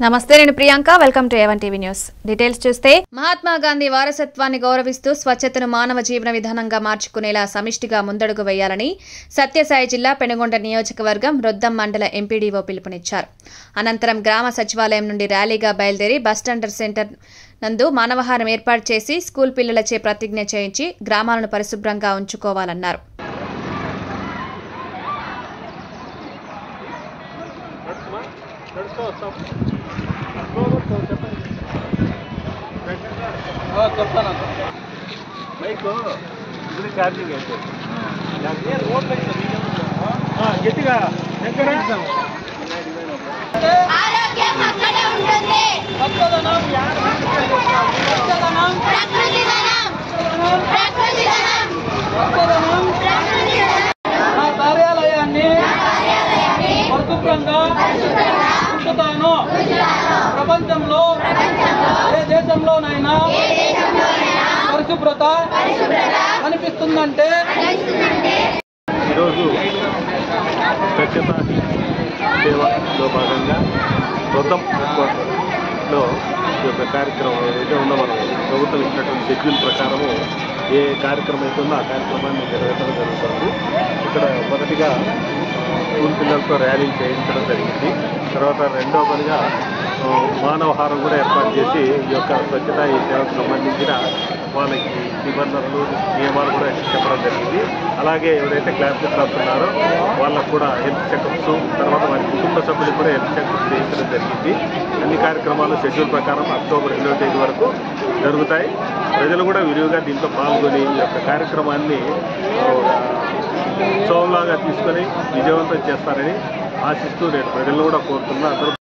నమస్తే నేను Priyanka welcome to A one TV news details చూస్తే మహాత్మా గాంధీ వారసత్వాన్ని గౌరవిస్తూ స్వచ్ఛతను మానవ జీవన విధానంగా మార్చుకునేలా సమిష్టిగా ముందడుగు వేయాలని సత్యసాయి జిల్లా పెనుగొండ నియోజకవర్గం రొద్దం మండల ఎంపీడీఓ పిలుపునిచ్చారు అనంతరం గ్రామ సచివాలయం నుండి ర్యాలీగా బయలుదేరి బస్టాండ్ సెంటర్ నందు మానవహారం ఏర్పాటు చేసి స్కూల్ పిల్లలచే ప్రతిజ్ఞ చేయించి గ్రామాలను పరిశుభ్రంగా ఉంచుకోవాలన్నారు మైక్ ఇది ఛార్జింగ్ అయితే గట్టిగా ఎక్కడ ఆరోగ్యం అక్కడే ఉంటుంది ప్రకృతి ధనం ప్రకృతి ధనం ప్రకృతి ధనం నా కార్యాలయాన్ని పరిశుభ్రంగా ఉంచుతాను ప్రపంచంలో ఏ దేశంలోనైనా పరిశుభ్రత కనిపిస్తుందంటే ఈరోజు స్వచ్ఛత సేవలో భాగంగా మొత్తం లో ఈ యొక్క కార్యక్రమం ఏదైతే ఉందో మనం ప్రభుత్వం ఇచ్చినటువంటి షెడ్యూల్ ప్రకారము ఏ కార్యక్రమం అయితే ఉందో ఆ కార్యక్రమాన్ని జరగడం జరుగుతుంది ఇక్కడ మొదటిగా స్కూల్ పిల్లలతో ర్యాలీలు చేయించడం జరిగింది తర్వాత రెండో పనిగా ఆ, మానవహారం కూడా ఏర్పాటు చేసి ఈ యొక్క స్వచ్ఛత ఈ సేవకు సంబంధించిన వాళ్ళకి నిబంధనలు నియమాలు కూడా చెప్పడం జరిగింది అలాగే ఎవరైతే క్లాసెస్ రాస్తున్నారో వాళ్ళకు కూడా హెల్త్ చెకప్స్ తర్వాత వారి కుటుంబ సభ్యులకు కూడా హెల్త్ చెకప్స్ చేయించడం జరిగింది అన్ని కార్యక్రమాలు షెడ్యూల్ ప్రకారం అక్టోబర్ రెండవ తేదీ వరకు జరుగుతాయి ప్రజలు కూడా విరివిగా దీంట్లో పాల్గొని ఈ యొక్క కార్యక్రమాన్ని ఆ, ఉత్సవంలాగా తీసుకొని విజయవంతం చేస్తారని ఆశిస్తూ నేను ప్రజలను కూడా కోరుతున్నా అందరూ